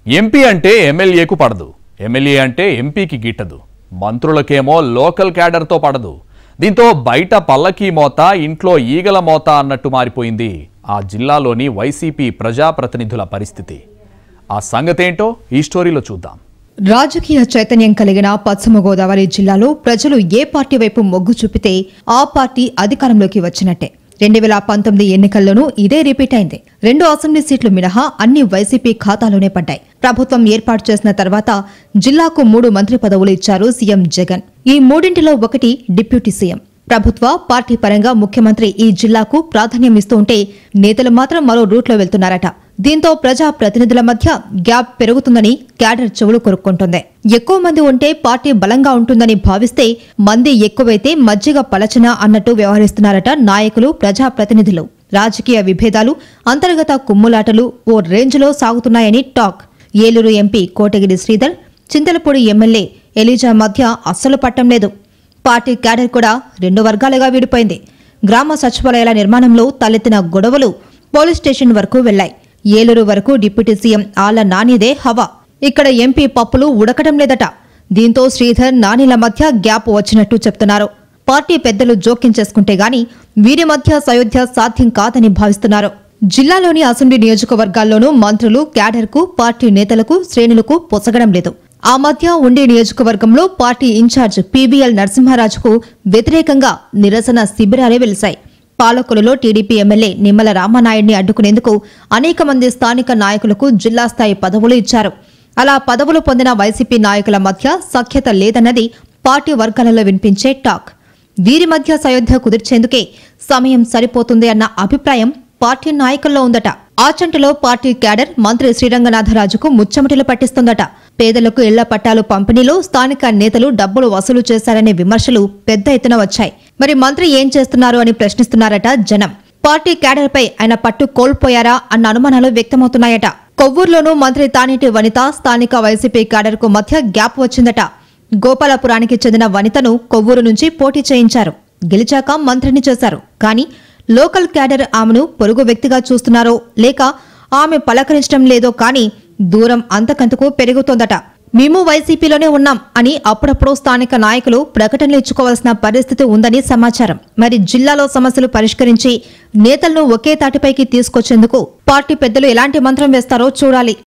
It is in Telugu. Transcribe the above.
ఎంపీ అంటే ఎమ్మెల్యేకు పడదు ఎమ్మెల్యే అంటే ఎంపీకి గిట్టదు మంత్రులకేమో లోకల్ క్యాడర్తో పడదు దీంతో బయట పల్లకీ మోత ఇంట్లో ఈగల మోత అన్నట్టు మారిపోయింది ఆ జిల్లాలోని వైసీపీ ప్రజాప్రతినిధుల పరిస్థితి ఆ సంగతేంటో ఈ స్టోరీలో చూద్దాం రాజకీయ చైతన్యం కలిగిన పశ్చిమ గోదావరి జిల్లాలో ప్రజలు ఏ పార్టీ వైపు మొగ్గు చూపితే ఆ పార్టీ అధికారంలోకి వచ్చినట్టే రెండు వేల పంతొమ్మిది ఎన్నికల్లోనూ ఇదే రిపీట్ అయింది రెండు అసెంబ్లీ సీట్లు మినహా అన్ని వైసీపీ ఖాతాలోనే పడ్డాయి ప్రభుత్వం ఏర్పాటు చేసిన తర్వాత జిల్లాకు మూడు మంత్రి పదవులు ఇచ్చారు సీఎం జగన్ ఈ మూడింటిలో ఒకటి డిప్యూటీ సీఎం ప్రభుత్వ పార్టీ పరంగా ముఖ్యమంత్రి ఈ జిల్లాకు ప్రాధాన్యం ఇస్తూ ఉంటే నేతలు మాత్రం మరో రూట్లో వెళ్తున్నారట దీంతో ప్రజా ప్రతినిధుల మధ్య గ్యాప్ పెరుగుతుందని క్యాడర్ చెవులు కొరుక్కుంటుంది ఎక్కువ మంది ఉంటే పార్టీ బలంగా ఉంటుందని భావిస్తే మంది ఎక్కువైతే మజ్జిగ పలచన అన్నట్టు వ్యవహరిస్తున్నారట నాయకులు ప్రజా ప్రతినిధులు రాజకీయ విభేదాలు అంతర్గత కుమ్ములాటలు ఓ రేంజ్లో సాగుతున్నాయని talk Eluru MP Kotagiri Sridhar Chintalapudi MLA Eliza మధ్య అస్సలు పట్టం లేదు పార్టీ క్యాడర్ కూడా రెండు వర్గాలుగా విడిపోయింది గ్రామ సచివాలయాల నిర్మాణంలో తలెత్తిన గొడవలు పోలీస్ స్టేషన్ వరకు వెళ్లాయి ఏలూరు వరకు డిప్యూటీ సీఎం ఆళ్ల నానిదే హవా ఇక్కడ ఎంపీ పప్పులు ఉడకటం లేదట దీంతో శ్రీధర్ నానిల మధ్య గ్యాప్ వచ్చినట్టు చెప్తున్నారు పార్టీ పెద్దలు జోక్యం చేసుకుంటే గాని వీరి మధ్య సయోధ్య సాధ్యం కాదని భావిస్తున్నారు జిల్లాలోని అసెంబ్లీ నియోజకవర్గాల్లోనూ మంత్రులు క్యాడర్కు పార్టీ నేతలకు శ్రేణులకు పొసగడం లేదు ఆ మధ్య ఉండే నియోజకవర్గంలో పార్టీ ఇన్ఛార్జ్ పీవీఎల్ నరసింహారాజుకు వ్యతిరేకంగా నిరసన శిబిరాలే వెలిశాయి పాలకులలో టీడీపీ ఎమ్మెల్యే నిమ్మల రామనాయుడిని అడ్డుకునేందుకు అనేక మంది స్థానిక నాయకులకు జిల్లా స్థాయి పదవులు ఇచ్చారు అలా పదవులు పొందిన వైసీపీ నాయకుల మధ్య సఖ్యత లేదన్నది పార్టీ వర్గాలలో వినిపించే టాక్ వీరి మధ్య సయోధ్య కుదిర్చేందుకే సమయం సరిపోతుంది అన్న అభిప్రాయం పార్టీ నాయకుల్లో ఉందట ఆచంటలో పార్టీ క్యాడర్ మంత్రి శ్రీరంగనాథరాజుకు ముచ్చమటిలు పట్టిస్తుందట పేదలకు ఇళ్ల పట్టాలు పంపిణీలో స్థానిక నేతలు డబ్బులు వసూలు చేశారనే విమర్శలు పెద్ద ఎత్తున వచ్చాయి మరి మంత్రి ఏం చేస్తున్నారు అని ప్రశ్నిస్తున్నారట జనం పార్టీ క్యాడర్పై ఆయన పట్టు కోల్పోయారా అన్న అనుమానాలు వ్యక్తమవుతున్నాయట కొవ్వూరులోనూ మంత్రి తానేటి వనిత స్థానిక వైసీపీ క్యాడర్కు మధ్య గ్యాప్ వచ్చిందట గోపాలపురానికి చెందిన వనితను కొవ్వూరు నుంచి పోటీ చేయించారు గెలిచాక మంత్రిని చేశారు కానీ లోకల్ క్యాడర్ ఆమెను పొరుగు వ్యక్తిగా చూస్తున్నారో లేక ఆమె పలకరించడం లేదో కానీ దూరం అంతకంతకు పెరుగుతోందట మేము వైసీపీలోనే ఉన్నాం అని అప్పుడప్పుడు స్థానిక నాయకులు ప్రకటనలు ఇచ్చుకోవాల్సిన పరిస్థితి ఉందని సమాచారం మరి జిల్లాలో సమస్యలు పరిష్కరించి నేతలను ఒకే తాటిపైకి తీసుకొచ్చేందుకు పార్టీ పెద్దలు ఎలాంటి మంత్రం వేస్తారో చూడాలి